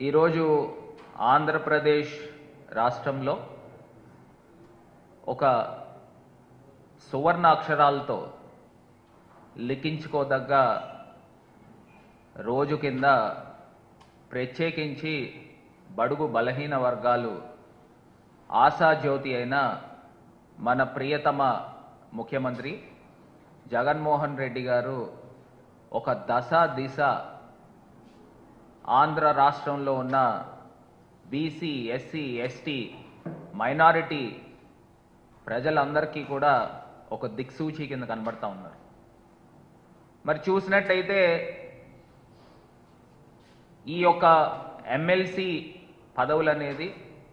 ఈరోజు ఆంధ్రప్రదేశ్ రాష్ట్రంలో ఒక సువర్ణ అక్షరాలతో లిఖించుకోదగ్గ రోజు కింద ప్రత్యేకించి బడుగు బలహీన వర్గాలు ఆశాజ్యోతి అయిన మన ప్రియతమ ముఖ్యమంత్రి జగన్మోహన్ రెడ్డి గారు ఒక దశ దిశ ఆంధ్ర రాష్ట్రంలో ఉన్న బీసీ ఎస్సీ ఎస్టీ మైనారిటీ ప్రజలందరికీ కూడా ఒక దిక్సూచి కింద కనబడతా ఉన్నారు మరి చూసినట్టయితే ఈ యొక్క ఎమ్మెల్సీ పదవులు అనేది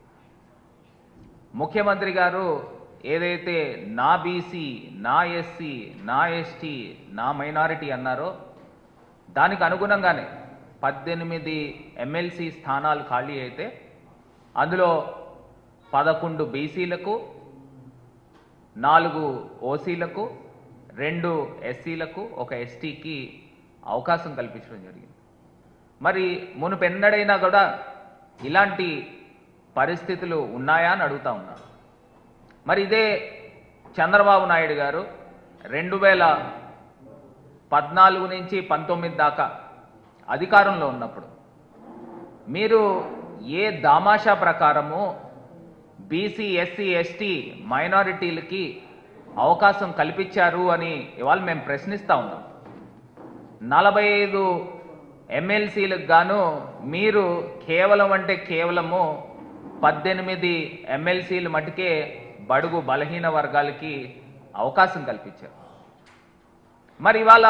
ముఖ్యమంత్రి గారు ఏదైతే నా బీసీ నా ఎస్సీ నా ఎస్టీ నా మైనారిటీ అన్నారో దానికి అనుగుణంగానే పద్దెనిమిది ఎమ్మెల్సీ స్థానాలు ఖాళీ అయితే అందులో పదకొండు బీసీలకు నాలుగు ఓసీలకు రెండు ఎస్సీలకు ఒక ఎస్టీకి అవకాశం కల్పించడం జరిగింది మరి మునుపెన్నడైనా కూడా ఇలాంటి పరిస్థితులు ఉన్నాయా అని అడుగుతా ఉన్నా మరి ఇదే చంద్రబాబు నాయుడు గారు రెండు వేల పద్నాలుగు నుంచి పంతొమ్మిది దాకా అధికారంలో ఉన్నప్పుడు మీరు ఏ దామాషా ప్రకారము బీసీ ఎస్సీ ఎస్టీ మైనారిటీలకి అవకాశం కల్పించారు అని ఇవాళ మేము ప్రశ్నిస్తా ఉన్నాం నలభై ఐదు ఎమ్మెల్సీలకు గాను మీరు కేవలం అంటే కేవలము పద్దెనిమిది ఎమ్మెల్సీలు మటుకే బడుగు బలహీన వర్గాలకి అవకాశం కల్పించారు మరి ఇవాళ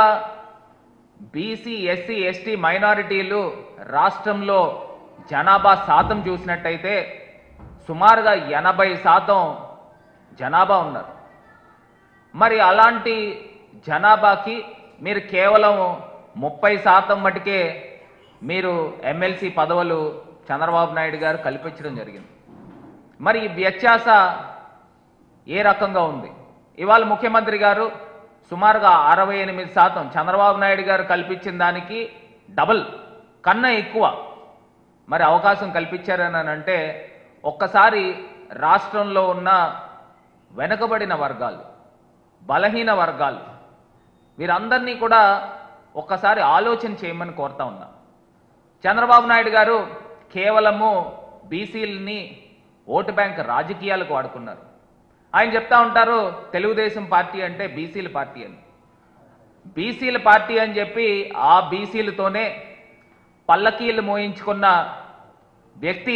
బీసీ ఎస్సీ ఎస్టీ మైనారిటీలు రాష్ట్రంలో జనాభా శాతం చూసినట్టయితే సుమారుగా ఎనభై శాతం జనాభా ఉన్నారు మరి అలాంటి జనాభాకి మీరు కేవలం ముప్పై శాతం మటుకే మీరు ఎమ్మెల్సీ పదవులు చంద్రబాబు నాయుడు గారు కల్పించడం జరిగింది మరి ఈ వ్యత్యాస ఏ రకంగా ఉంది ఇవాళ ముఖ్యమంత్రి గారు సుమారుగా అరవై ఎనిమిది శాతం చంద్రబాబు నాయుడు గారు కల్పించిన దానికి డబల్ కన్నా ఎక్కువ మరి అవకాశం కల్పించారని అంటే ఒక్కసారి రాష్ట్రంలో ఉన్న వెనుకబడిన వర్గాలు బలహీన వర్గాలు వీరందరినీ కూడా ఒక్కసారి ఆలోచన చేయమని కోరుతా ఉన్నా చంద్రబాబు నాయుడు గారు కేవలము బీసీలని ఓటు బ్యాంక్ రాజకీయాలకు వాడుకున్నారు ఆయన చెప్తా ఉంటారు తెలుగుదేశం పార్టీ అంటే బీసీల పార్టీ అని బీసీల పార్టీ అని చెప్పి ఆ బీసీలతోనే పల్లకీలు మోయించుకున్న వ్యక్తి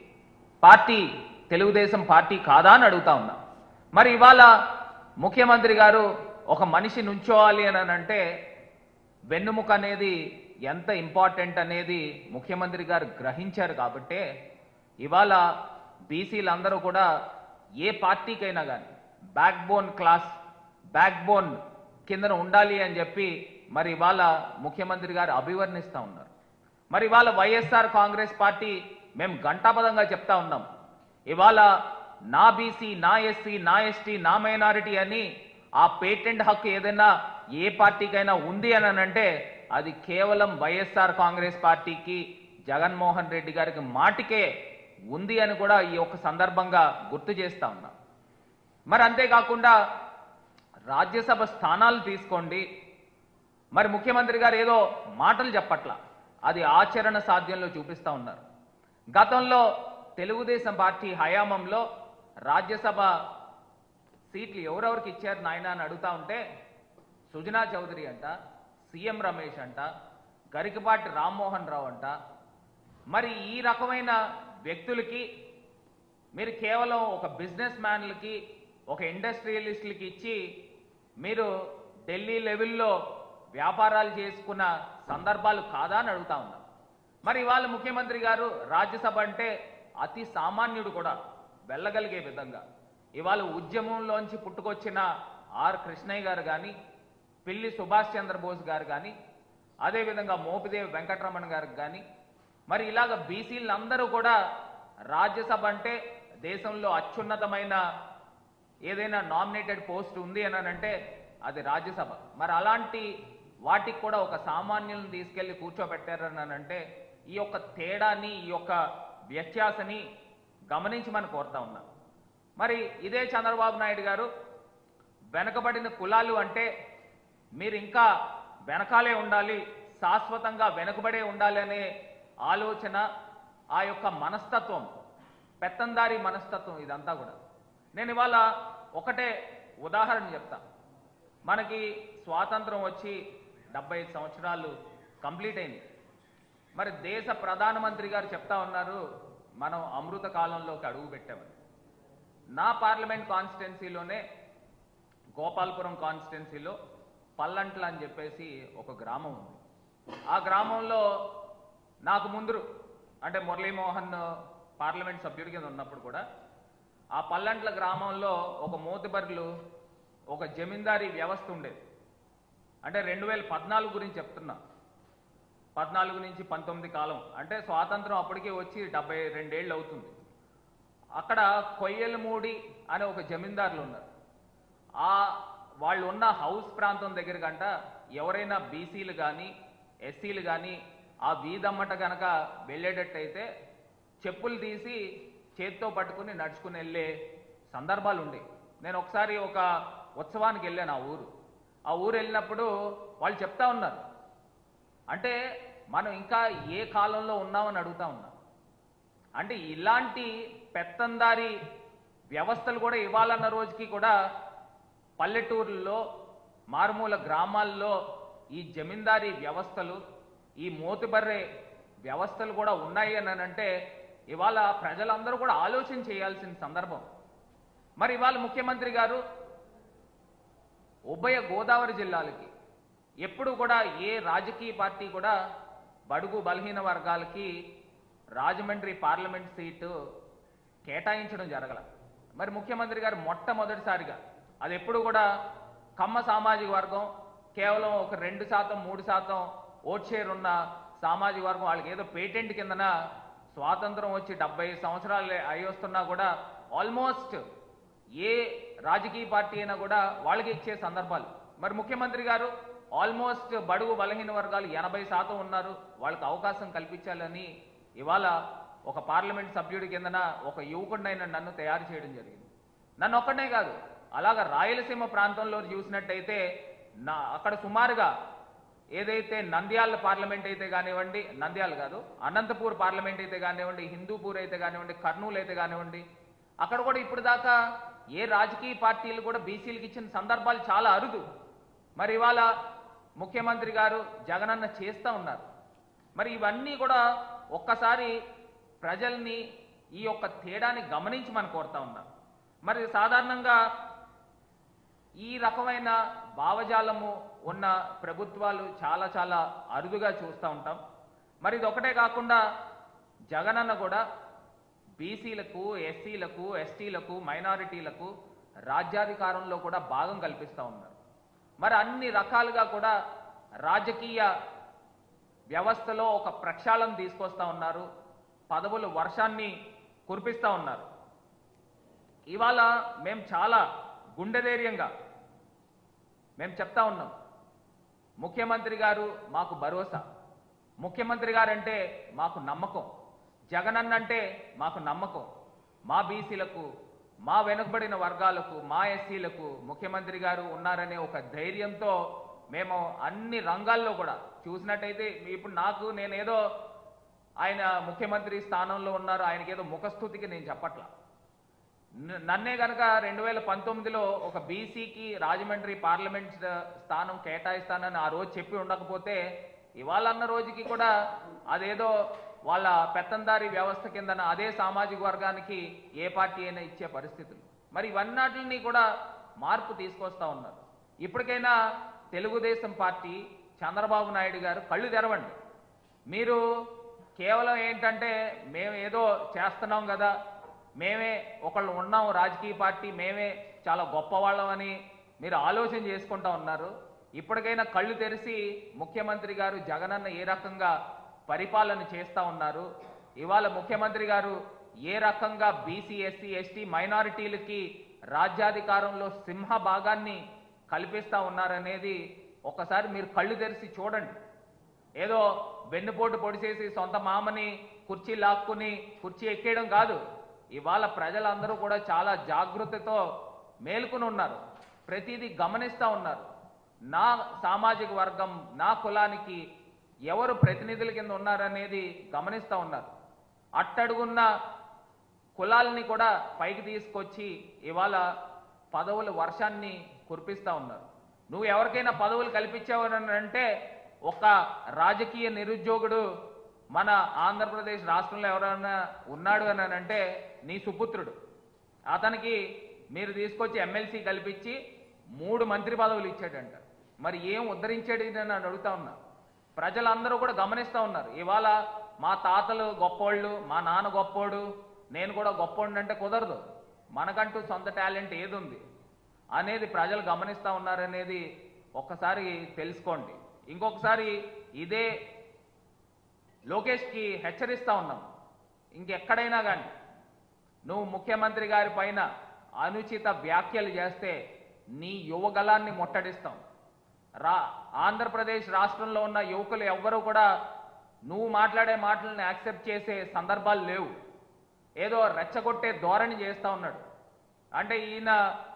పార్టీ తెలుగుదేశం పార్టీ కాదా అని అడుగుతా ఉన్నా మరి ఇవాళ ముఖ్యమంత్రి గారు ఒక మనిషి నుంచోవాలి అని అంటే వెన్నుముక అనేది ఎంత ఇంపార్టెంట్ అనేది ముఖ్యమంత్రి గారు గ్రహించారు కాబట్టే ఇవాళ బీసీలందరూ కూడా ఏ పార్టీకైనా కానీ backbone class backbone కిందన ఉండాలి అని చెప్పి మరి ఇవాళ ముఖ్యమంత్రి గారు అభివర్ణిస్తూ ఉన్నారు మరి ఇవాళ వైఎస్ఆర్ కాంగ్రెస్ పార్టీ మేము గంటాపదంగా చెప్తా ఉన్నాం ఇవాళ నా బీసీ నా ఎస్సీ నా ఎస్టీ నా మైనారిటీ అని ఆ పేటెంట్ హక్కు ఏదైనా ఏ పార్టీకైనా ఉంది అని అంటే అది కేవలం వైఎస్ఆర్ కాంగ్రెస్ పార్టీకి జగన్మోహన్ రెడ్డి గారికి మాటికే ఉంది అని కూడా ఈ యొక్క సందర్భంగా గుర్తు చేస్తా ఉన్నా మరి అంతేకాకుండా రాజ్యసభ స్థానాలు తీసుకోండి మరి ముఖ్యమంత్రి గారు ఏదో మాటలు చెప్పట్ల అది ఆచరణ సాధ్యంలో చూపిస్తా ఉన్నారు గతంలో తెలుగుదేశం పార్టీ హయామంలో రాజ్యసభ సీట్లు ఎవరెవరికి ఇచ్చారు నాయన అని అడుగుతా ఉంటే సుజనా చౌదరి అంట సీఎం రమేష్ అంట గరికపాటి రామ్మోహన్ రావు అంట మరి ఈ రకమైన వ్యక్తులకి మీరు కేవలం ఒక బిజినెస్ మ్యాన్లకి ఒక ఇండస్ట్రియలిస్టులకి ఇచ్చి మీరు ఢిల్లీ లెవెల్లో వ్యాపారాలు చేసుకున్న సందర్భాలు కాదా అని అడుగుతా ఉన్నా మరి ఇవాళ ముఖ్యమంత్రి గారు రాజ్యసభ అంటే అతి సామాన్యుడు కూడా వెళ్ళగలిగే విధంగా ఇవాళ ఉద్యమంలోంచి పుట్టుకొచ్చిన ఆర్ కృష్ణయ్య గారు కానీ పిల్లి సుభాష్ చంద్రబోస్ గారు కానీ అదేవిధంగా మోపిదేవి వెంకటరమణ గారికి కానీ మరి ఇలాగ బీసీలందరూ కూడా రాజ్యసభ అంటే దేశంలో అత్యున్నతమైన ఏదైనా నామినేటెడ్ పోస్ట్ ఉంది అని అంటే అది రాజ్యసభ మరి అలాంటి వాటికి కూడా ఒక సామాన్యులను తీసుకెళ్లి కూర్చోబెట్టారని అంటే ఈ యొక్క తేడాన్ని ఈ యొక్క వ్యత్యాసని గమనించి మనం కోరుతా ఉన్నాం మరి ఇదే చంద్రబాబు నాయుడు గారు వెనకబడిన కులాలు అంటే మీరు ఇంకా వెనకాలే ఉండాలి శాశ్వతంగా వెనుకబడే ఉండాలి అనే ఆలోచన ఆ యొక్క మనస్తత్వం పెత్తందారి మనస్తత్వం ఇదంతా కూడా నేను ఇవాళ ఒకటే ఉదాహరణ చెప్తా మనకి స్వాతంత్రం వచ్చి డెబ్బై ఐదు సంవత్సరాలు కంప్లీట్ అయింది మరి దేశ ప్రధానమంత్రి గారు చెప్తా ఉన్నారు మనం అమృత కాలంలోకి అడుగు పెట్టామని నా పార్లమెంట్ కాన్స్టిట్యున్సీలోనే గోపాల్పురం కాన్స్టిట్యున్సీలో పల్లంట్ల అని చెప్పేసి ఒక గ్రామం ఉంది ఆ గ్రామంలో నాకు ముందు అంటే మురళీమోహన్ పార్లమెంట్ సభ్యుడి కింద ఉన్నప్పుడు కూడా ఆ పల్లంట్ల గ్రామంలో ఒక మోతుబర్లు ఒక జమీందారీ వ్యవస్థ ఉండేది అంటే రెండు వేల పద్నాలుగు గురించి చెప్తున్నా పద్నాలుగు నుంచి పంతొమ్మిది కాలం అంటే స్వాతంత్రం అప్పటికే వచ్చి డెబ్బై రెండేళ్ళు అవుతుంది అక్కడ కొయ్యలమూడి అనే ఒక జమీందారులు ఉన్నారు ఆ వాళ్ళు ఉన్న హౌస్ ప్రాంతం దగ్గర కంట ఎవరైనా బీసీలు కానీ ఎస్సీలు కానీ ఆ వీధమ్మట గనక వెళ్ళేటట్టయితే చెప్పులు తీసి చేత్తో పట్టుకుని నడుచుకుని వెళ్ళే సందర్భాలు ఉండే నేను ఒకసారి ఒక ఉత్సవానికి వెళ్ళాను ఆ ఊరు ఆ ఊరు వెళ్ళినప్పుడు వాళ్ళు చెప్తా ఉన్నారు అంటే మనం ఇంకా ఏ కాలంలో ఉన్నామని అడుగుతా ఉన్నాం అంటే ఇలాంటి పెత్తందారి వ్యవస్థలు కూడా ఇవ్వాలన్న రోజుకి కూడా పల్లెటూర్లలో మారుమూల గ్రామాల్లో ఈ జమీందారీ వ్యవస్థలు ఈ మోతుబర్రె వ్యవస్థలు కూడా ఉన్నాయి అని అంటే ఇవాళ ప్రజలందరూ కూడా ఆలోచన చేయాల్సిన సందర్భం మరి ఇవాళ ముఖ్యమంత్రి గారు ఉభయ గోదావరి జిల్లాలకి ఎప్పుడు కూడా ఏ రాజకీయ పార్టీ కూడా బడుగు బలహీన వర్గాలకి రాజమండ్రి పార్లమెంట్ సీటు కేటాయించడం జరగల మరి ముఖ్యమంత్రి గారు మొట్టమొదటిసారిగా అది ఎప్పుడు కూడా కమ్మ సామాజిక వర్గం కేవలం ఒక రెండు శాతం మూడు శాతం ఓట్ షేర్ ఉన్న సామాజిక వర్గం వాళ్ళకి ఏదో పేటెంట్ కిందన స్వాతంత్రం వచ్చి డెబ్బై సంవత్సరాలు అయి వస్తున్నా కూడా ఆల్మోస్ట్ ఏ రాజకీయ పార్టీ అయినా కూడా వాళ్ళకి ఇచ్చే సందర్భాలు మరి ముఖ్యమంత్రి గారు ఆల్మోస్ట్ బడుగు బలహీన వర్గాలు ఎనభై శాతం ఉన్నారు వాళ్ళకి అవకాశం కల్పించాలని ఇవాళ ఒక పార్లమెంట్ సభ్యుడి కిందన ఒక యువకుడినైన నన్ను తయారు చేయడం జరిగింది నన్ను ఒక్కడే కాదు అలాగ రాయలసీమ ప్రాంతంలో చూసినట్టయితే నా అక్కడ సుమారుగా ఏదైతే నంద్యాల పార్లమెంట్ అయితే కానివ్వండి నంద్యాల కాదు అనంతపూర్ పార్లమెంట్ అయితే కానివ్వండి హిందూపూర్ అయితే కానివ్వండి కర్నూలు అయితే కానివ్వండి అక్కడ కూడా ఇప్పుడు దాకా ఏ రాజకీయ పార్టీలు కూడా బీసీలకు ఇచ్చిన సందర్భాలు చాలా అరుదు మరి ఇవాళ ముఖ్యమంత్రి గారు జగనన్న చేస్తూ ఉన్నారు మరి ఇవన్నీ కూడా ఒక్కసారి ప్రజల్ని ఈ యొక్క తేడాని గమనించి మనం కోరుతా ఉన్నాం మరి సాధారణంగా ఈ రకమైన భావజాలము ఉన్న ప్రభుత్వాలు చాలా చాలా అరుదుగా చూస్తూ ఉంటాం మరి ఇది ఒకటే కాకుండా జగనన్న కూడా బీసీలకు ఎస్సీలకు ఎస్టీలకు మైనారిటీలకు రాజ్యాధికారంలో కూడా భాగం కల్పిస్తూ ఉన్నారు మరి అన్ని రకాలుగా కూడా రాజకీయ వ్యవస్థలో ఒక ప్రక్షాళన తీసుకొస్తా ఉన్నారు పదవులు వర్షాన్ని కురిపిస్తా ఉన్నారు ఇవాళ మేము చాలా గుండెధైర్యంగా మేము చెప్తా ఉన్నాం ముఖ్యమంత్రి గారు మాకు భరోసా ముఖ్యమంత్రి గారంటే మాకు నమ్మకం జగనన్న అంటే మాకు నమ్మకం మా బీసీలకు మా వెనుకబడిన వర్గాలకు మా ఎస్సీలకు ముఖ్యమంత్రి గారు ఉన్నారనే ఒక ధైర్యంతో మేము అన్ని రంగాల్లో కూడా చూసినట్టయితే ఇప్పుడు నాకు నేనేదో ఆయన ముఖ్యమంత్రి స్థానంలో ఉన్నారు ఆయనకేదో ముఖస్థుతికి నేను చెప్పట్లా న- నన్నే గనక రెండు వేల పంతొమ్మిదిలో ఒక బీసీకి రాజమండ్రి పార్లమెంట్ స్థానం కేటాయిస్తానని ఆ రోజు చెప్పి ఉండకపోతే ఇవాళ అన్న రోజుకి కూడా అదేదో వాళ్ళ పెత్తందారి వ్యవస్థ కిందన అదే సామాజిక వర్గానికి ఏ పార్టీ అయినా ఇచ్చే పరిస్థితులు మరి ఇవన్నిటిని కూడా మార్పు తీసుకొస్తా ఉన్నారు ఇప్పటికైనా తెలుగుదేశం పార్టీ చంద్రబాబు నాయుడు గారు కళ్ళు తెరవండి మీరు కేవలం ఏంటంటే మేము ఏదో చేస్తున్నాం కదా మేమే ఒకళ్ళు ఉన్నాం రాజకీయ పార్టీ మేమే చాలా గొప్పవాళ్ళం అని మీరు ఆలోచన చేసుకుంటా ఉన్నారు ఇప్పటికైనా కళ్ళు తెరిచి ముఖ్యమంత్రి గారు జగనన్న ఏ రకంగా పరిపాలన చేస్తా ఉన్నారు ఇవాళ ముఖ్యమంత్రి గారు ఏ రకంగా బీసీ ఎస్సీ ఎస్టీ మైనారిటీలకి రాజ్యాధికారంలో సింహ భాగాన్ని కల్పిస్తా ఉన్నారనేది ఒకసారి మీరు కళ్ళు తెరిచి చూడండి ఏదో వెన్నుపోటు పొడిచేసి సొంత మామని కుర్చీ లాక్కుని కుర్చీ ఎక్కేయడం కాదు ఇవాళ ప్రజలందరూ కూడా చాలా జాగృతితో మేల్కొని ఉన్నారు ప్రతిదీ గమనిస్తూ ఉన్నారు నా సామాజిక వర్గం నా కులానికి ఎవరు ప్రతినిధుల కింద ఉన్నారనేది గమనిస్తూ ఉన్నారు అట్టడుగున్న కులాలని కూడా పైకి తీసుకొచ్చి ఇవాళ పదవుల వర్షాన్ని కురిపిస్తా ఉన్నారు నువ్వు ఎవరికైనా పదవులు కల్పించావని అంటే ఒక రాజకీయ నిరుద్యోగుడు మన ఆంధ్రప్రదేశ్ రాష్ట్రంలో ఎవరైనా ఉన్నాడు అని అంటే నీ సుపుత్రుడు అతనికి మీరు తీసుకొచ్చి ఎమ్మెల్సీ కల్పించి మూడు మంత్రి పదవులు ఇచ్చాడంట మరి ఏం ఉద్ధరించాడు ఇది అని అడుగుతా ఉన్నా ప్రజలందరూ కూడా గమనిస్తూ ఉన్నారు ఇవాళ మా తాతలు గొప్పోళ్ళు మా నాన్న గొప్పోడు నేను కూడా గొప్పోడిని అంటే కుదరదు మనకంటూ సొంత టాలెంట్ ఏది ఉంది అనేది ప్రజలు గమనిస్తూ ఉన్నారనేది ఒక్కసారి తెలుసుకోండి ఇంకొకసారి ఇదే లోకేష్కి హెచ్చరిస్తా ఉన్నాం ఇంకెక్కడైనా కానీ నువ్వు ముఖ్యమంత్రి గారి పైన అనుచిత వ్యాఖ్యలు చేస్తే నీ యువగలాన్ని ముట్టడిస్తాం రా ఆంధ్రప్రదేశ్ రాష్ట్రంలో ఉన్న యువకులు ఎవ్వరూ కూడా నువ్వు మాట్లాడే మాటలను యాక్సెప్ట్ చేసే సందర్భాలు లేవు ఏదో రెచ్చగొట్టే ధోరణి చేస్తా ఉన్నాడు అంటే ఈయన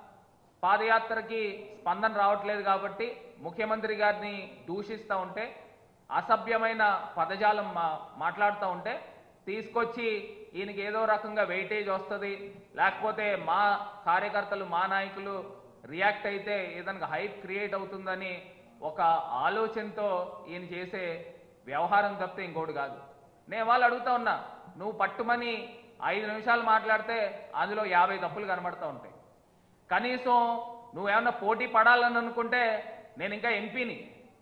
పాదయాత్రకి స్పందన రావట్లేదు కాబట్టి ముఖ్యమంత్రి గారిని దూషిస్తూ ఉంటే అసభ్యమైన పదజాలం మా మాట్లాడుతూ ఉంటే తీసుకొచ్చి ఈయనకి ఏదో రకంగా వెయిటేజ్ వస్తుంది లేకపోతే మా కార్యకర్తలు మా నాయకులు రియాక్ట్ అయితే ఏదైనా హైప్ క్రియేట్ అవుతుందని ఒక ఆలోచనతో ఈయన చేసే వ్యవహారం తప్పితే ఇంకోటి కాదు నేను వాళ్ళు అడుగుతా ఉన్నా నువ్వు పట్టుమని ఐదు నిమిషాలు మాట్లాడితే అందులో యాభై తప్పులు కనబడతా ఉంటాయి కనీసం నువ్వేమన్నా పోటీ పడాలని అనుకుంటే నేను ఇంకా ఎంపీని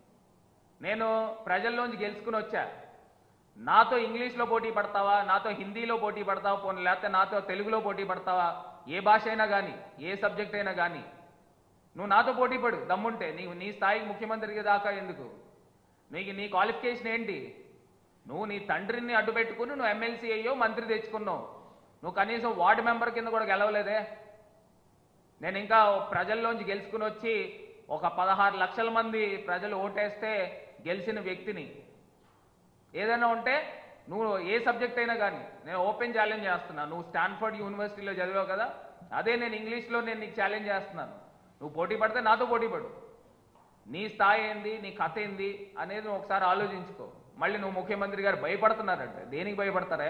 నేను ప్రజల్లోంచి గెలుచుకుని వచ్చా నాతో ఇంగ్లీష్లో పోటీ పడతావా నాతో హిందీలో పోటీ పడతావా పోనీ లేకపోతే నాతో తెలుగులో పోటీ పడతావా ఏ భాష అయినా కానీ ఏ సబ్జెక్ట్ అయినా కానీ నువ్వు నాతో పోటీ పడు దమ్ముంటే నీవు నీ స్థాయికి ముఖ్యమంత్రికి దాకా ఎందుకు నీకు నీ క్వాలిఫికేషన్ ఏంటి నువ్వు నీ తండ్రిని అడ్డు పెట్టుకుని నువ్వు ఎమ్మెల్సీ అయ్యో మంత్రి తెచ్చుకున్నావు నువ్వు కనీసం వార్డు మెంబర్ కింద కూడా గెలవలేదే నేను ఇంకా ప్రజల్లోంచి గెలుచుకుని వచ్చి ఒక పదహారు లక్షల మంది ప్రజలు ఓటేస్తే గెలిచిన వ్యక్తిని ఏదైనా ఉంటే నువ్వు ఏ సబ్జెక్ట్ అయినా కానీ నేను ఓపెన్ ఛాలెంజ్ చేస్తున్నా నువ్వు స్టాన్ఫర్డ్ యూనివర్సిటీలో చదివావు కదా అదే నేను ఇంగ్లీష్లో నేను నీకు ఛాలెంజ్ చేస్తున్నాను నువ్వు పోటీ పడితే నాతో పోటీ పడు నీ స్థాయి ఏంది నీ కథ ఏంది అనేది నువ్వు ఒకసారి ఆలోచించుకో మళ్ళీ నువ్వు ముఖ్యమంత్రి గారు భయపడుతున్నారంటే దేనికి భయపడతారా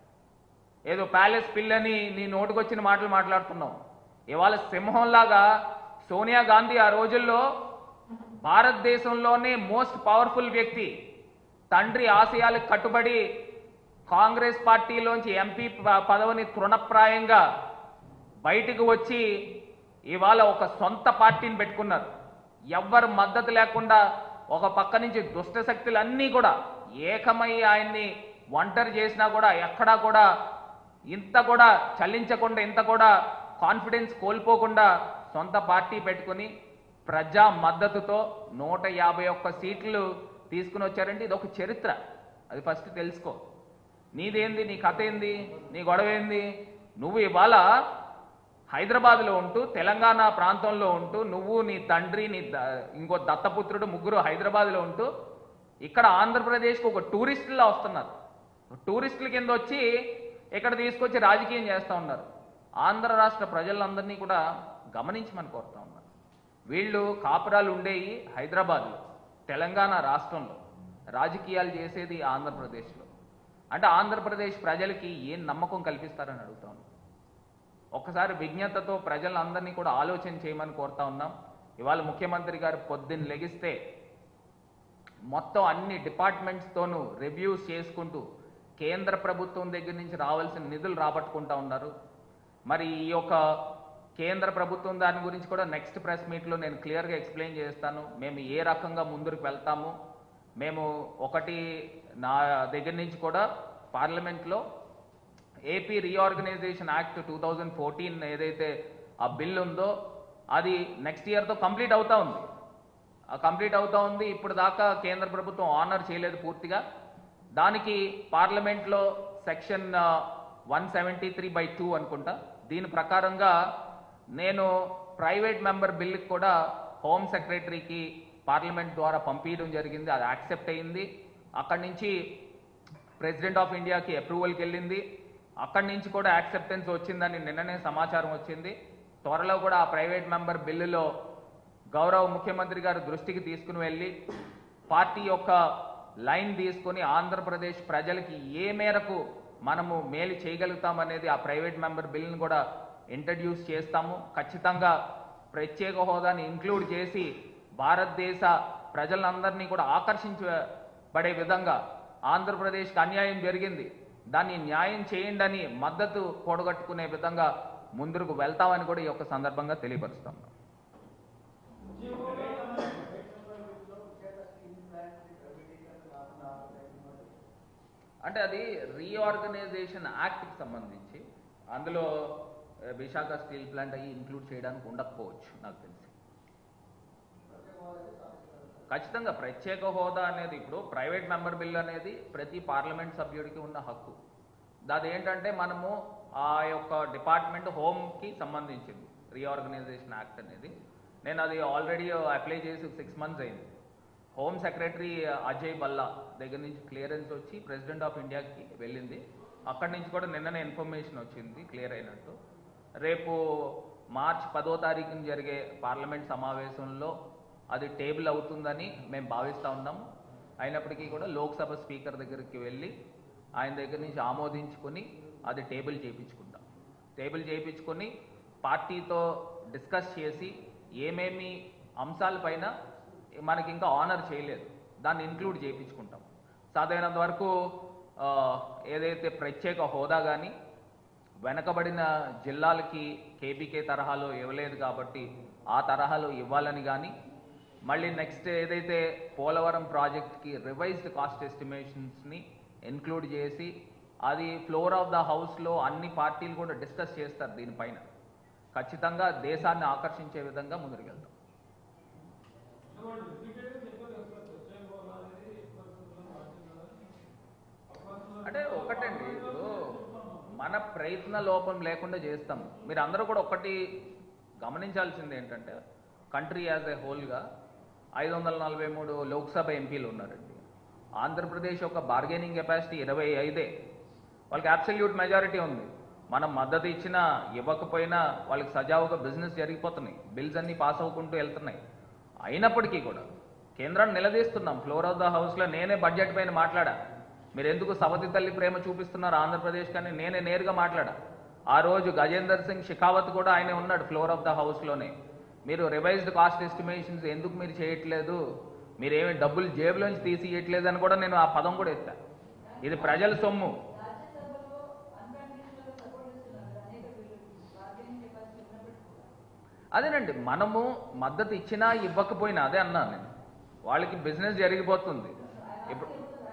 ఏదో ప్యాలెస్ పిల్లని నీ నోటుకొచ్చిన మాటలు మాట్లాడుతున్నావు ఇవాళ సింహంలాగా సోనియా గాంధీ ఆ రోజుల్లో భారతదేశంలోనే మోస్ట్ పవర్ఫుల్ వ్యక్తి తండ్రి ఆశయాలకు కట్టుబడి కాంగ్రెస్ పార్టీలోంచి ఎంపీ ప- పదవిని తృణప్రాయంగా బయటికి వచ్చి ఇవాళ ఒక సొంత పార్టీని పెట్టుకున్నారు ఎవ్వరు మద్దతు లేకుండా ఒక పక్క నుంచి దుష్ట శక్తులన్నీ కూడా ఏకమై ఆయన్ని ఒంటరి చేసినా కూడా ఎక్కడా కూడా ఇంత కూడా చలించకుండా ఇంత కూడా కాన్ఫిడెన్స్ కోల్పోకుండా సొంత పార్టీ పెట్టుకుని ప్రజా మద్దతుతో నూట యాభై ఒక్క సీట్లు తీసుకుని వచ్చారంటే ఇది ఒక చరిత్ర అది ఫస్ట్ తెలుసుకో నీదేంది నీ కథ ఏంది నీ గొడవ ఏంది నువ్వు ఇవాళ హైదరాబాద్లో ఉంటూ తెలంగాణ ప్రాంతంలో ఉంటూ నువ్వు నీ తండ్రి నీ ద- ఇంకో దత్తపుత్రుడు ముగ్గురు హైదరాబాద్లో ఉంటూ ఇక్కడ ఆంధ్రప్రదేశ్కి ఒక టూరిస్టులా వస్తున్నారు టూరిస్టుల కింద వచ్చి ఇక్కడ తీసుకొచ్చి రాజకీయం చేస్తూ ఉన్నారు ఆంధ్ర రాష్ట్ర ప్రజలందరినీ కూడా గమనించమని కోరుతా ఉన్నారు వీళ్ళు కాపురాలు ఉండేవి హైదరాబాద్లో తెలంగాణ రాష్ట్రంలో రాజకీయాలు చేసేది ఆంధ్రప్రదేశ్లో అంటే ఆంధ్రప్రదేశ్ ప్రజలకి ఏం నమ్మకం కల్పిస్తారని అడుగుతా ఉన్నాం ఒక్కసారి విజ్ఞతతో ప్రజలందరినీ కూడా ఆలోచన చేయమని కోరుతా ఉన్నాం ఇవాళ ముఖ్యమంత్రి గారు పొద్దున్న లెగిస్తే మొత్తం అన్ని డిపార్ట్మెంట్స్తోనూ రివ్యూస్ చేసుకుంటూ కేంద్ర ప్రభుత్వం దగ్గర నుంచి రావాల్సిన నిధులు రాబట్టుకుంటా ఉన్నారు మరి ఈ యొక్క కేంద్ర ప్రభుత్వం దాని గురించి కూడా నెక్స్ట్ ప్రెస్ మీట్లో నేను క్లియర్గా ఎక్స్ప్లెయిన్ చేస్తాను మేము ఏ రకంగా ముందుకు వెళ్తాము మేము ఒకటి నా దగ్గర నుంచి కూడా పార్లమెంట్లో AP reorganisation act two thousand fourteen ఏదైతే ఆ బిల్ ఉందో అది నెక్స్ట్ ఇయర్తో కంప్లీట్ అవుతా ఉంది ఆ కంప్లీట్ అవుతా ఉంది ఇప్పుడు దాకా కేంద్ర ప్రభుత్వం ఆనర్ చేయలేదు పూర్తిగా దానికి పార్లమెంట్లో section one seventy three by two అనుకుంటా దీని ప్రకారంగా నేను ప్రైవేట్ మెంబర్ బిల్కి కూడా హోమ్ సెక్రటరీకి పార్లమెంట్ ద్వారా పంపించడం జరిగింది అది యాక్సెప్ట్ అయింది అక్కడి నుంచి ప్రెసిడెంట్ ఆఫ్ ఇండియాకి అప్రూవల్కి వెళ్ళింది అక్కడి నుంచి కూడా యాక్సెప్టెన్స్ వచ్చిందని నిన్ననే సమాచారం వచ్చింది త్వరలో కూడా ఆ ప్రైవేట్ మెంబర్ బిల్లులో గౌరవ ముఖ్యమంత్రి గారి దృష్టికి తీసుకుని వెళ్ళి పార్టీ యొక్క లైన్ తీసుకొని ఆంధ్రప్రదేశ్ ప్రజలకి ఏ మేరకు మనము మేలు చేయగలుగుతామనేది ఆ ప్రైవేట్ మెంబర్ బిల్లును కూడా ఇంట్రడ్యూస్ చేస్తాము ఖచ్చితంగా ప్రత్యేక హోదాని ఇంక్లూడ్ చేసి భారతదేశ ప్రజలందరినీ కూడా ఆకర్షించబడే విధంగా ఆంధ్రప్రదేశ్కి అన్యాయం జరిగింది దాన్ని న్యాయం చేయండి అని మద్దతు కూడగట్టుకునే విధంగా ముందుకు వెళ్తామని కూడా ఈ యొక్క సందర్భంగా తెలియపరుస్తాం అంటే అది రీఆర్గనైజేషన్ యాక్ట్కి సంబంధించి అందులో ఆ, విశాఖ స్టీల్ ప్లాంట్ అయ్యి ఇంక్లూడ్ చేయడానికి ఉండకపోవచ్చు నాకు తెలిసి ఖచ్చితంగా ప్రత్యేక హోదా అనేది ఇప్పుడు ప్రైవేట్ మెంబర్ బిల్ అనేది ప్రతి పార్లమెంట్ సభ్యుడికి ఉన్న హక్కు అది ఏంటంటే మనము ఆ యొక్క డిపార్ట్మెంట్ హోమ్కి సంబంధించింది రీఆర్గనైజేషన్ యాక్ట్ అనేది నేను అది ఆల్రెడీ అప్లై చేసి సిక్స్ మంత్స్ అయింది హోమ్ సెక్రటరీ అజయ్ బల్లా దగ్గర నుంచి క్లియరెన్స్ వచ్చి ప్రెసిడెంట్ ఆఫ్ ఇండియాకి వెళ్ళింది అక్కడి నుంచి కూడా నిన్ననే ఇన్ఫర్మేషన్ వచ్చింది క్లియర్ అయినట్టు రేపు మార్చ్ పదో తారీఖున జరిగే పార్లమెంట్ సమావేశంలో అది టేబుల్ అవుతుందని మేము భావిస్తూ ఉన్నాం అయినప్పటికీ కూడా లోక్సభ స్పీకర్ దగ్గరికి వెళ్ళి ఆయన దగ్గర నుంచి ఆమోదించుకొని అది టేబుల్ చేయించుకుంటాం టేబుల్ చేయించుకొని పార్టీతో డిస్కస్ చేసి ఏమేమి అంశాలపైన మనకి ఇంకా ఆనర్ చేయలేదు దాన్ని ఇంక్లూడ్ చేయించుకుంటాం సాధ్యమైనంత వరకు ఆ, ఏదైతే ప్రత్యేక హోదా కానీ వెనకబడిన జిల్లాలకి కేబీకే తరహాలో ఇవ్వలేదు కాబట్టి ఆ తరహాలో ఇవ్వాలని కానీ మళ్ళీ నెక్స్ట్ ఏదైతే పోలవరం ప్రాజెక్ట్కి రివైజ్డ్ కాస్ట్ ఎస్టిమేషన్స్ని ఇన్క్లూడ్ చేసి అది ఫ్లోర్ ఆఫ్ ద హౌస్లో అన్ని పార్టీలు కూడా డిస్కస్ చేస్తారు దీనిపైన ఖచ్చితంగా దేశాన్ని ఆకర్షించే విధంగా ముందుకు వెళ్తాం అంటే ఒకటండి ఇప్పుడు మన ప్రయత్న లోపం లేకుండా చేస్తాం మీరు అందరూ కూడా ఒకటి గమనించాల్సింది ఏంటంటే కంట్రీ యాజ్ ఏ హోల్గా ఐదు వందల నలభై మూడు లోక్సభ ఎంపీలు ఉన్నారండి ఆంధ్రప్రదేశ్ యొక్క బార్గెనింగ్ కెపాసిటీ ఇరవై ఐదే వాళ్ళకి అబ్సల్యూట్ మెజారిటీ ఉంది మనం మద్దతు ఇచ్చినా ఇవ్వకపోయినా వాళ్ళకి సజావుగా బిజినెస్ జరిగిపోతున్నాయి బిల్స్ అన్నీ పాస్ అవ్వకుంటూ వెళ్తున్నాయి అయినప్పటికీ కూడా కేంద్రాన్ని నిలదీస్తున్నాం ఫ్లోర్ ఆఫ్ ద హౌస్లో నేనే బడ్జెట్ పైన మాట్లాడా మీరు ఎందుకు సవతి తల్లి ప్రేమ చూపిస్తున్నారు ఆంధ్రప్రదేశ్ కానీ నేనే నేరుగా మాట్లాడా ఆ రోజు గజేందర్ సింగ్ షికావత్ కూడా ఆయనే ఉన్నాడు ఫ్లోర్ ఆఫ్ ద హౌస్లోనే మీరు రివైజ్డ్ కాస్ట్ ఎస్టిమేషన్స్ ఎందుకు మీరు చేయట్లేదు మీరేమి డబ్బులు జేబులోంచి తీసి ఇవ్వట్లేదు అని కూడా నేను ఆ పదం కూడా ఎత్తా ఇది ప్రజల సొమ్ము అదేనండి మనము మద్దతు ఇచ్చినా ఇవ్వకపోయినా అదే అన్నాను నేను వాళ్ళకి బిజినెస్ జరిగిపోతుంది ఇప్పుడు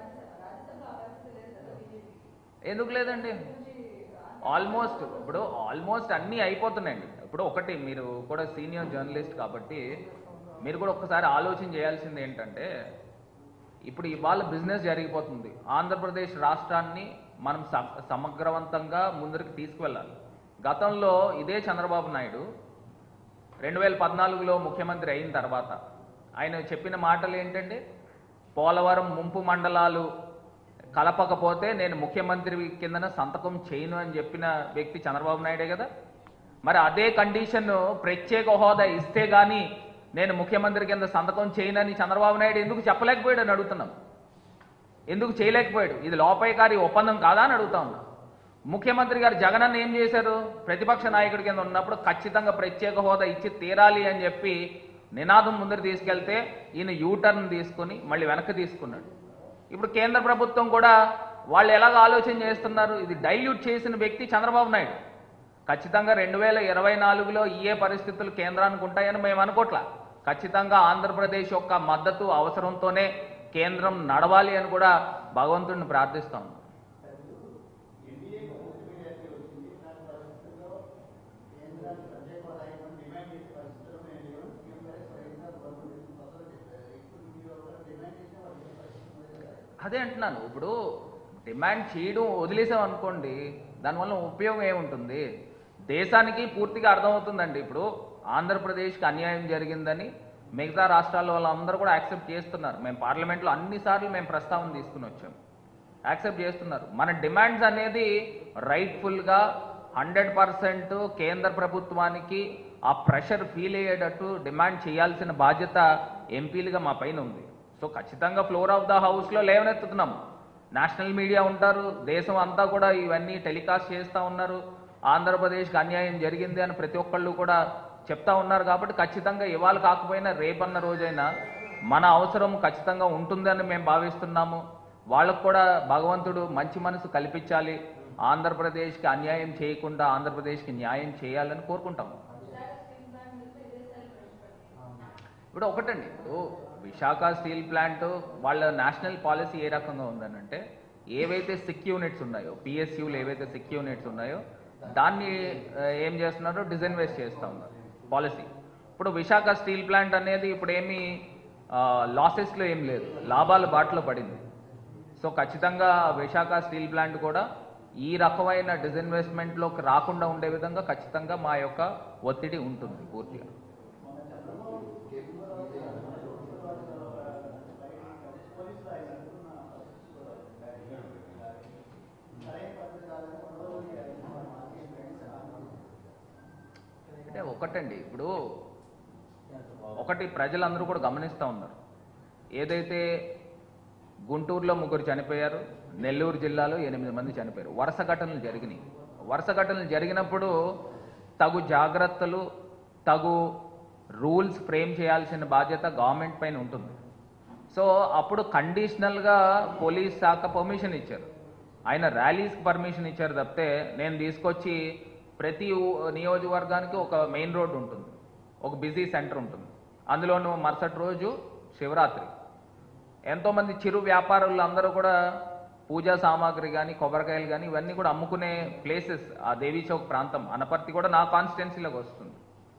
ఎందుకు లేదండి ఆల్మోస్ట్ ఇప్పుడు ఆల్మోస్ట్ అన్నీ అయిపోతున్నాయండి ఇప్పుడు ఒకటి మీరు కూడా సీనియర్ జర్నలిస్ట్ కాబట్టి మీరు కూడా ఒక్కసారి ఆలోచన చేయాల్సింది ఏంటంటే ఇప్పుడు ఇవాళ బిజినెస్ జరిగిపోతుంది ఆంధ్రప్రదేశ్ రాష్ట్రాన్ని మనం స- సమగ్రవంతంగా ముందరికి తీసుకువెళ్ళాలి గతంలో ఇదే చంద్రబాబు నాయుడు రెండు వేల పద్నాలుగులో ముఖ్యమంత్రి అయిన తర్వాత ఆయన చెప్పిన మాటలు ఏంటంటే పోలవరం ముంపు మండలాలు కలపకపోతే నేను ముఖ్యమంత్రి కిందన సంతకం చేయను అని చెప్పిన వ్యక్తి చంద్రబాబు నాయుడే కదా మరి అదే కండిషన్ ప్రత్యేక హోదా ఇస్తే గాని నేను ముఖ్యమంత్రి కింద సంతకం చేయనని చంద్రబాబు నాయుడు ఎందుకు చెప్పలేకపోయాడు అని అడుగుతున్నాం ఎందుకు చేయలేకపోయాడు ఇది లోపాయకారి ఒప్పందం కాదా అని అడుగుతా ఉన్నా ముఖ్యమంత్రి గారు జగన్ అన్న ఏం చేశారు ప్రతిపక్ష నాయకుడి కింద ఉన్నప్పుడు ఖచ్చితంగా ప్రత్యేక హోదా ఇచ్చి తీరాలి అని చెప్పి నినాదం ముందర తీసుకెళ్తే ఈయన యూటర్న్ తీసుకొని మళ్ళీ వెనక్కి తీసుకున్నాడు ఇప్పుడు కేంద్ర ప్రభుత్వం కూడా వాళ్ళు ఎలాగ ఆలోచన చేస్తున్నారు ఇది డైల్యూట్ చేసిన వ్యక్తి చంద్రబాబు నాయుడు ఖచ్చితంగా రెండు వేల ఇరవై నాలుగులో ఏ పరిస్థితులు కేంద్రానికి ఉంటాయని మేము అనుకోట్లా ఖచ్చితంగా ఆంధ్రప్రదేశ్ యొక్క మద్దతు అవసరంతోనే కేంద్రం నడవాలి అని కూడా భగవంతుడిని ప్రార్థిస్తాం అదే అంటున్నాను ఇప్పుడు డిమాండ్ చేయడం వదిలేసాం అనుకోండి దానివల్ల ఉపయోగం ఏముంటుంది దేశానికి పూర్తిగా అర్థమవుతుందండి ఇప్పుడు ఆంధ్రప్రదేశ్కి అన్యాయం జరిగిందని మిగతా రాష్ట్రాల వాళ్ళందరూ కూడా యాక్సెప్ట్ చేస్తున్నారు మేము పార్లమెంట్లో అన్నిసార్లు మేము ప్రస్తావన తీసుకుని వచ్చాము యాక్సెప్ట్ చేస్తున్నారు మన డిమాండ్స్ అనేది రైట్ఫుల్గా హండ్రెడ్ పర్సెంట్ కేంద్ర ప్రభుత్వానికి ఆ ప్రెషర్ ఫీల్ అయ్యేటట్టు డిమాండ్ చేయాల్సిన బాధ్యత ఎంపీలుగా మా పైన ఉంది సో ఖచ్చితంగా ఫ్లోర్ ఆఫ్ ద హౌస్లో లేవనెత్తుతున్నాం నేషనల్ మీడియా ఉంటారు దేశం అంతా కూడా ఇవన్నీ టెలికాస్ట్ చేస్తూ ఉన్నారు ఆంధ్రప్రదేశ్కి అన్యాయం జరిగింది అని ప్రతి ఒక్కళ్ళు కూడా చెప్తా ఉన్నారు కాబట్టి ఖచ్చితంగా ఇవాళ కాకపోయినా రేపన్న రోజైనా మన అవసరం ఖచ్చితంగా ఉంటుందని మేము భావిస్తున్నాము వాళ్ళకు కూడా భగవంతుడు మంచి మనసు కల్పించాలి ఆంధ్రప్రదేశ్కి అన్యాయం చేయకుండా ఆంధ్రప్రదేశ్కి న్యాయం చేయాలని కోరుకుంటాము ఇప్పుడు ఒకటండి ఇప్పుడు విశాఖ స్టీల్ ప్లాంట్ వాళ్ళ నేషనల్ పాలసీ ఏ రకంగా ఉందనంటే ఏవైతే సిక్ యూనిట్స్ ఉన్నాయో పిఎస్యూలు ఏవైతే సిక్ యూనిట్స్ ఉన్నాయో దాన్ని ఆ, ఏం చేస్తున్నారో డిజైన్ వేస్ట్ చేస్తూ ఉన్నారు పాలసీ ఇప్పుడు విశాఖ స్టీల్ ప్లాంట్ అనేది ఇప్పుడు ఏమీ లాసెస్లో ఏం లేదు లాభాల బాటలో పడింది సో ఖచ్చితంగా విశాఖ స్టీల్ ప్లాంట్ కూడా ఈ రకమైన డిజిన్వెస్ట్మెంట్లోకి రాకుండా ఉండే విధంగా ఖచ్చితంగా మా యొక్క ఒత్తిడి ఉంటుంది పూర్తిగా అంటే ఒకటండి ఇప్పుడు ఒకటి ప్రజలందరూ కూడా గమనిస్తూ ఉన్నారు ఏదైతే గుంటూరులో ముగ్గురు చనిపోయారు నెల్లూరు జిల్లాలో ఎనిమిది మంది చనిపోయారు వరుస ఘటనలు జరిగినాయి వరుస ఘటనలు జరిగినప్పుడు తగు జాగ్రత్తలు తగు రూల్స్ ఫ్రేమ్ చేయాల్సిన బాధ్యత గవర్నమెంట్ పైన ఉంటుంది సో అప్పుడు కండిషనల్గా పోలీస్ శాఖ పర్మిషన్ ఇచ్చారు ఆయన ర్యాలీస్కి పర్మిషన్ ఇచ్చారు తప్పితే నేను తీసుకొచ్చి ప్రతి ఊ- నియోజకవర్గానికి ఒక మెయిన్ రోడ్ ఉంటుంది ఒక బిజీ సెంటర్ ఉంటుంది అందులోనూ మరుసటి రోజు శివరాత్రి ఎంతోమంది చిరు వ్యాపారులు అందరూ కూడా పూజా సామాగ్రి కానీ కొబ్బరికాయలు కానీ ఇవన్నీ కూడా అమ్ముకునే ప్లేసెస్ ఆ దేవీ చౌక్ ప్రాంతం అనపర్తి కూడా నా కాన్స్టిట్యున్సీలోకి వస్తుంది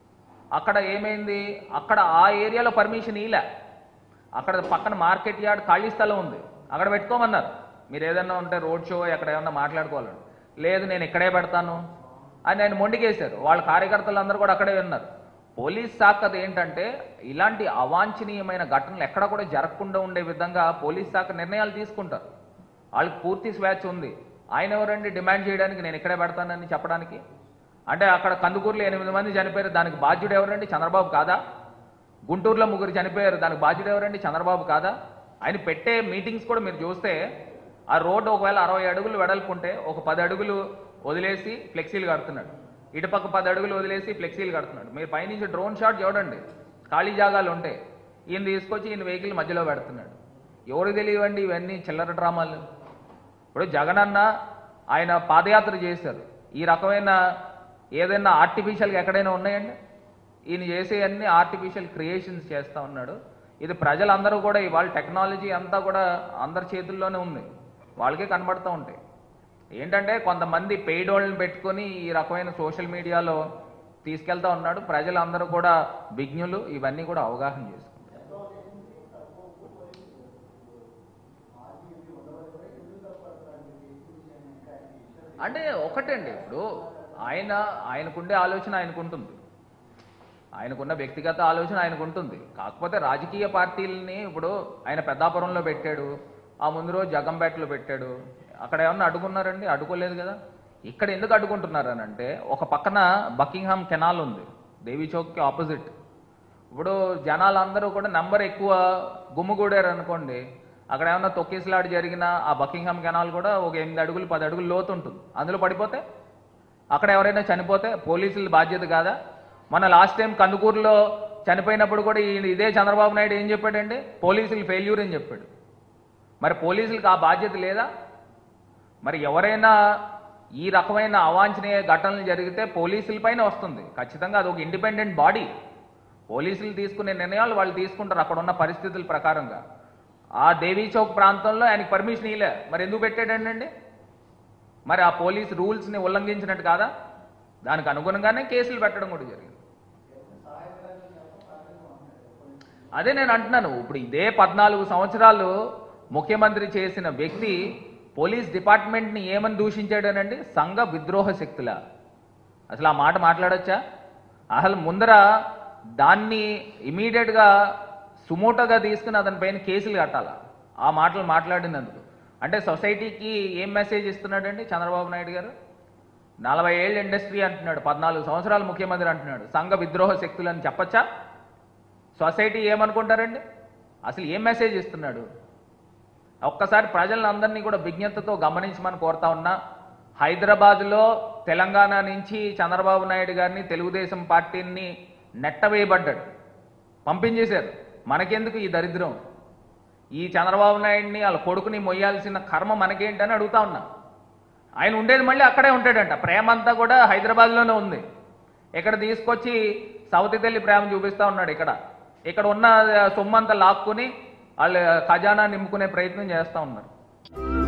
అక్కడ ఏమైంది అక్కడ ఆ ఏరియాలో పర్మిషన్ ఇలే అక్కడ పక్కన మార్కెట్ యార్డ్ ఖాళీ స్థలం ఉంది అక్కడ పెట్టుకోమన్నారు మీరు ఏదైనా ఉంటే రోడ్ షో ఎక్కడ ఏమన్నా మాట్లాడుకోవాలని లేదు నేను ఇక్కడే పెడతాను అని ఆయన మొండికేశారు వాళ్ళ కార్యకర్తలు అందరూ కూడా అక్కడే ఉన్నారు పోలీస్ శాఖ ఏంటంటే ఇలాంటి అవాంఛనీయమైన ఘటనలు ఎక్కడ కూడా జరగకుండా ఉండే విధంగా పోలీస్ శాఖ నిర్ణయాలు తీసుకుంటారు వాళ్ళకి పూర్తి స్వేచ్ఛ ఉంది ఆయన ఎవరండి డిమాండ్ చేయడానికి నేను ఇక్కడే పెడతానని చెప్పడానికి అంటే అక్కడ కందుకూరులో ఎనిమిది మంది చనిపోయారు దానికి బాధ్యుడు ఎవరండి చంద్రబాబు కాదా గుంటూరులో ముగ్గురు చనిపోయారు దానికి బాధ్యుడు ఎవరండి చంద్రబాబు కాదా ఆయన పెట్టే మీటింగ్స్ కూడా మీరు చూస్తే ఆ రోడ్డు ఒకవేళ అరవై అడుగులు వెడల్పుంటే ఒక పది అడుగులు వదిలేసి ఫ్లెక్సీలు కడుతున్నాడు ఇటుపక్క పది అడుగులు వదిలేసి ఫ్లెక్సీలు కడుతున్నాడు మీరు పైనుంచి డ్రోన్ షాట్ చూడండి ఖాళీ జాగాలు ఉంటాయి ఈయన తీసుకొచ్చి ఈయన వెహికల్ మధ్యలో పెడుతున్నాడు ఎవరికి తెలియవండి ఇవన్నీ చిల్లర డ్రామాలు ఇప్పుడు జగనన్న ఆయన పాదయాత్ర చేశారు ఈ రకమైన ఏదైనా ఆర్టిఫిషియల్గా ఎక్కడైనా ఉన్నాయండి ఈయన చేసే అన్ని ఆర్టిఫిషియల్ క్రియేషన్స్ చేస్తూ ఉన్నాడు ఇది ప్రజలందరూ కూడా ఇవాళ టెక్నాలజీ అంతా కూడా అందరి చేతుల్లోనే ఉంది వాళ్ళకే కనబడుతూ ఉంటాయి ఏంటంటే కొంతమంది పెయిడ్ వాళ్ళని పెట్టుకొని ఈ రకమైన సోషల్ మీడియాలో తీసుకెళ్తా ఉన్నాడు ప్రజలందరూ కూడా విజ్ఞులు ఇవన్నీ కూడా అవగాహన చేసుకుంటారు అంటే ఒకటండి ఇప్పుడు ఆయన ఆయనకుండే ఆలోచన ఆయనకుంటుంది ఆయనకున్న వ్యక్తిగత ఆలోచన ఆయనకు ఉంటుంది కాకపోతే రాజకీయ పార్టీలని ఇప్పుడు ఆయన పెద్దాపురంలో పెట్టాడు ఆ ముందు రోజు జగంపేటలో పెట్టాడు అక్కడ ఏమన్నా అడ్డుకున్నారండి అడ్డుకోలేదు కదా ఇక్కడ ఎందుకు అడ్డుకుంటున్నారు అని అంటే ఒక పక్కన బకింగ్హామ్ కెనాల్ ఉంది దేవీ చౌక్కి ఆపోజిట్ ఇప్పుడు జనాలందరూ కూడా నెంబర్ ఎక్కువ గుమ్ముగూడారు అనుకోండి అక్కడ ఏమన్నా తొక్కిసలాట జరిగినా ఆ బకింగ్హామ్ కెనాల్ కూడా ఒక ఎనిమిది అడుగులు పది అడుగులు లోతు ఉంటుంది అందులో పడిపోతే అక్కడ ఎవరైనా చనిపోతే పోలీసుల బాధ్యత కాదా మన లాస్ట్ టైం కందుకూరులో చనిపోయినప్పుడు కూడా ఈ- ఇదే చంద్రబాబు నాయుడు ఏం చెప్పాడండి పోలీసులు ఫెయిల్యూర్ అని చెప్పాడు మరి పోలీసులకు ఆ బాధ్యత లేదా మరి ఎవరైనా ఈ రకమైన అవాంఛనీయ ఘటనలు జరిగితే పోలీసులపైన వస్తుంది ఖచ్చితంగా అది ఒక ఇండిపెండెంట్ బాడీ పోలీసులు తీసుకునే నిర్ణయాలు వాళ్ళు తీసుకుంటారు అక్కడ ఉన్న పరిస్థితుల ప్రకారంగా ఆ దేవీ చౌక్ ప్రాంతంలో ఆయనకి పర్మిషన్ ఇలే మరి ఎందుకు పెట్టాడండి మరి ఆ పోలీస్ రూల్స్ని ఉల్లంఘించినట్టు కాదా దానికి అనుగుణంగానే కేసులు పెట్టడం కూడా జరిగింది అదే నేను అంటున్నాను ఇప్పుడు ఇదే పద్నాలుగు సంవత్సరాలు ముఖ్యమంత్రి చేసిన వ్యక్తి పోలీస్ డిపార్ట్మెంట్ని ఏమని దూషించాడనండి సంఘ విద్రోహ శక్తుల అసలు ఆ మాట మాట్లాడొచ్చా అసలు ముందర దాన్ని ఇమీడియట్గా సుమోటోగా తీసుకుని అతని పైన కేసులు కట్టాలా ఆ మాటలు మాట్లాడినందుకు అంటే సొసైటీకి ఏం మెసేజ్ ఇస్తున్నాడండి చంద్రబాబు నాయుడు గారు నలభై ఏళ్ళు ఇండస్ట్రీ అంటున్నాడు పద్నాలుగు సంవత్సరాలు ముఖ్యమంత్రి అంటున్నాడు సంఘ విద్రోహ శక్తులు అని చెప్పచ్చా సొసైటీ ఏమనుకుంటారండి అసలు ఏం మెసేజ్ ఇస్తున్నాడు ఒక్కసారి ప్రజలందరినీ కూడా విజ్ఞతతో గమనించమని కోరుతా ఉన్నా హైదరాబాద్లో తెలంగాణ నుంచి చంద్రబాబు నాయుడు గారిని తెలుగుదేశం పార్టీని నెట్టవేయబడ్డాడు పంపించేశారు మనకెందుకు ఈ దరిద్రం ఈ చంద్రబాబు నాయుడిని వాళ్ళ కొడుకుని మొయ్యాల్సిన కర్మ మనకేంటని అడుగుతా ఉన్నా ఆయన ఉండేది మళ్ళీ అక్కడే ఉంటాడంట ప్రేమ అంతా కూడా హైదరాబాద్లోనే ఉంది ఇక్కడ తీసుకొచ్చి సవతి తల్లి ప్రేమ చూపిస్తా ఉన్నాడు ఇక్కడ ఇక్కడ ఉన్న సొమ్ము అంతా లాక్కుని వాళ్ళు ఖజానా నింపుకునే ప్రయత్నం చేస్తూ ఉన్నారు